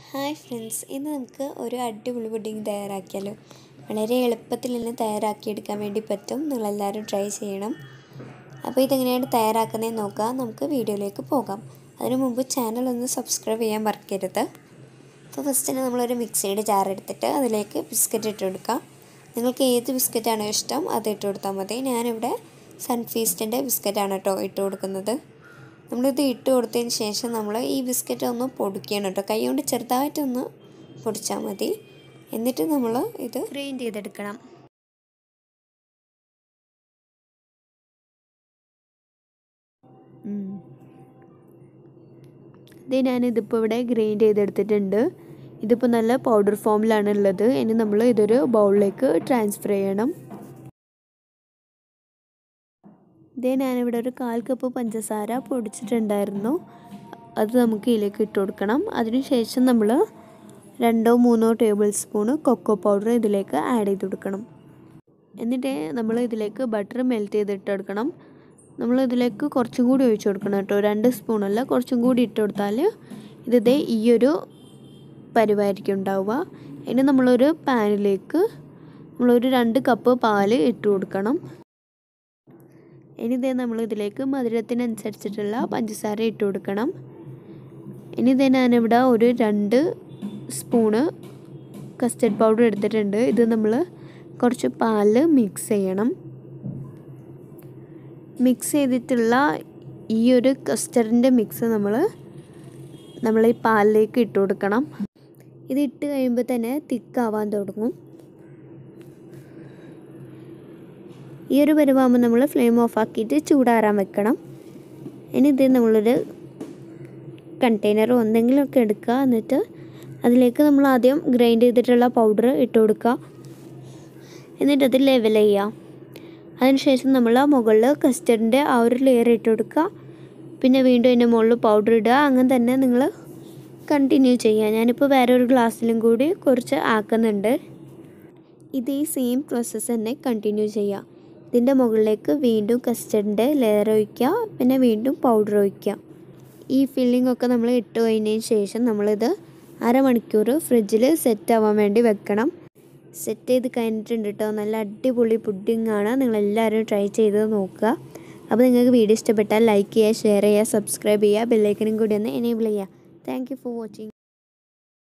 hi friends ഇന്ന് നമുക്ക് ഒരു അടിപൊളി പുഡിംഗ് തയ്യാറാക്കിയാലോ വളരെ എളുപ്പത്തിൽ തന്നെ തയ്യാറാക്കിയെടുക്കാൻ വേണ്ടി പറ്റും നിങ്ങളെല്ലാവരും ട്രൈ ചെയ്യണം അപ്പോൾ ഇതെങ്ങനെയാണ് തയ്യാറാക്കുന്നതെന്ന് നോക്കാം നമുക്ക് വീഡിയോയിലേക്ക് പോകാം അതിനു മുമ്പ് ചാനൽ ഒന്ന് സബ്സ്ക്രൈബ് ചെയ്യാൻ മറക്കരുത് അപ്പോൾ ഫസ്റ്റ് തന്നെ നമ്മളൊരു മിക്സിയുടെ ജാർ എടുത്തിട്ട് അതിലേക്ക് ബിസ്ക്കറ്റ് ഇട്ട് കൊടുക്കാം നിങ്ങൾക്ക് ഏത് ബിസ്ക്കറ്റാണോ ഇഷ്ടം അത് ഇട്ട് കൊടുത്താൽ മതി ഞാനിവിടെ സൺഫീസ്റ്റിൻ്റെ ബിസ്ക്കറ്റാണ് കേട്ടോ ഇട്ട് കൊടുക്കുന്നത് നമ്മളിത് ഇട്ട് കൊടുത്തതിന് ശേഷം നമ്മൾ ഈ ബിസ്ക്കറ്റ് ഒന്ന് പൊടിക്കണം കേട്ടോ കൈ കൊണ്ട് ചെറുതായിട്ടൊന്ന് പൊടിച്ചാൽ മതി എന്നിട്ട് നമ്മൾ ഇത് ഗ്രൈൻഡ് ചെയ്തെടുക്കണം ഇത് ഞാനിതിപ്പോൾ ഇവിടെ ഗ്രൈൻഡ് ചെയ്തെടുത്തിട്ടുണ്ട് ഇതിപ്പോൾ നല്ല പൗഡർ ഫോമിലാണ് ഉള്ളത് ഇനി നമ്മൾ ഇതൊരു ബൗളിലേക്ക് ട്രാൻസ്ഫർ ചെയ്യണം ഇതേ ഞാനിവിടെ ഒരു കാൽ കപ്പ് പഞ്ചസാര പൊടിച്ചിട്ടുണ്ടായിരുന്നു അത് നമുക്ക് ഇതിലേക്ക് ഇട്ട് കൊടുക്കണം അതിനുശേഷം നമ്മൾ രണ്ടോ മൂന്നോ ടേബിൾ സ്പൂണ് കൊക്കോ പൗഡർ ഇതിലേക്ക് ആഡ് ചെയ്ത് കൊടുക്കണം എന്നിട്ട് നമ്മൾ ഇതിലേക്ക് ബട്ടർ മെൽറ്റ് ചെയ്തിട്ട് കൊടുക്കണം നമ്മൾ ഇതിലേക്ക് കുറച്ചും കൂടി ഒഴിച്ചു കൊടുക്കണം കേട്ടോ രണ്ട് സ്പൂണല്ല കുറച്ചും കൂടി ഇട്ട് കൊടുത്താൽ ഇതേ ഈ ഒരു പരിവായിരിക്കും ഉണ്ടാവുക ഇനി നമ്മളൊരു പാനിലേക്ക് നമ്മളൊരു രണ്ട് കപ്പ് പാല് ഇട്ട് കൊടുക്കണം ഇനി ഇതേ നമ്മൾ ഇതിലേക്ക് മധുരത്തിനനുസരിച്ചിട്ടുള്ള പഞ്ചസാര ഇട്ട് കൊടുക്കണം ഇനി ഇതേ ഞാനിവിടെ ഒരു രണ്ട് സ്പൂണ് കസ്റ്റർഡ് പൗഡർ എടുത്തിട്ടുണ്ട് ഇത് നമ്മൾ കുറച്ച് പാലിൽ മിക്സ് ചെയ്യണം മിക്സ് ചെയ്തിട്ടുള്ള ഈ ഒരു കസ്റ്ററിൻ്റെ മിക്സ് നമ്മൾ നമ്മൾ ഈ പാലിലേക്ക് ഇട്ട് കൊടുക്കണം ഇത് ഇട്ട് കഴിയുമ്പോൾ തന്നെ തിക്കാവാൻ തുടങ്ങും ഈ ഒരു പരുവാകുമ്പോൾ നമ്മൾ ഫ്ലെയിം ഓഫ് ആക്കിയിട്ട് ചൂടാറാൻ വെക്കണം ഇനി ഇത് നമ്മളൊരു കണ്ടെയ്നറോ എന്തെങ്കിലുമൊക്കെ എടുക്കുക എന്നിട്ട് അതിലേക്ക് നമ്മൾ ആദ്യം ഗ്രൈൻഡ് ചെയ്തിട്ടുള്ള പൗഡർ ഇട്ട് കൊടുക്കുക എന്നിട്ട് അത് ലെവൽ ചെയ്യുക അതിനുശേഷം നമ്മൾ മുകളിൽ കസ്റ്റർഡിൻ്റെ ആ ഒരു ലെയർ ഇട്ട് കൊടുക്കുക പിന്നെ വീണ്ടും അതിൻ്റെ മുകളിൽ പൗഡർ ഇടുക അങ്ങനെ തന്നെ നിങ്ങൾ കണ്ടിന്യൂ ചെയ്യുക ഞാനിപ്പോൾ വേറെ ഒരു ഗ്ലാസ്സിലും കൂടി കുറച്ച് ആക്കുന്നുണ്ട് ഇത് ഈ സെയിം പ്രോസസ്സ് തന്നെ കണ്ടിന്യൂ ചെയ്യുക ഇതിൻ്റെ മുകളിലേക്ക് വീണ്ടും കസ്റ്റർഡിൻ്റെ ലെയർ ഒഴിക്കുക പിന്നെ വീണ്ടും പൗഡർ ഒഴിക്കുക ഈ ഫില്ലിംഗ് ഒക്കെ നമ്മൾ ഇട്ട് കഴിഞ്ഞതിന് ശേഷം നമ്മളിത് അരമണിക്കൂർ ഫ്രിഡ്ജിൽ സെറ്റ് ആവാൻ വേണ്ടി വെക്കണം സെറ്റ് ചെയ്ത് കഴിഞ്ഞിട്ടുണ്ട് കേട്ടോ നല്ല അടിപൊളി പുഡിംഗ് ആണ് നിങ്ങളെല്ലാവരും ട്രൈ ചെയ്ത് നോക്കുക അപ്പോൾ നിങ്ങൾക്ക് വീഡിയോ ഇഷ്ടപ്പെട്ടാൽ ലൈക്ക് ചെയ്യുക ഷെയർ ചെയ്യുക സബ്സ്ക്രൈബ് ചെയ്യുക ബെല്ലൈക്കനും കൂടി ഒന്ന് എനേബിൾ ചെയ്യുക താങ്ക് യു ഫോർ വാച്ചിങ്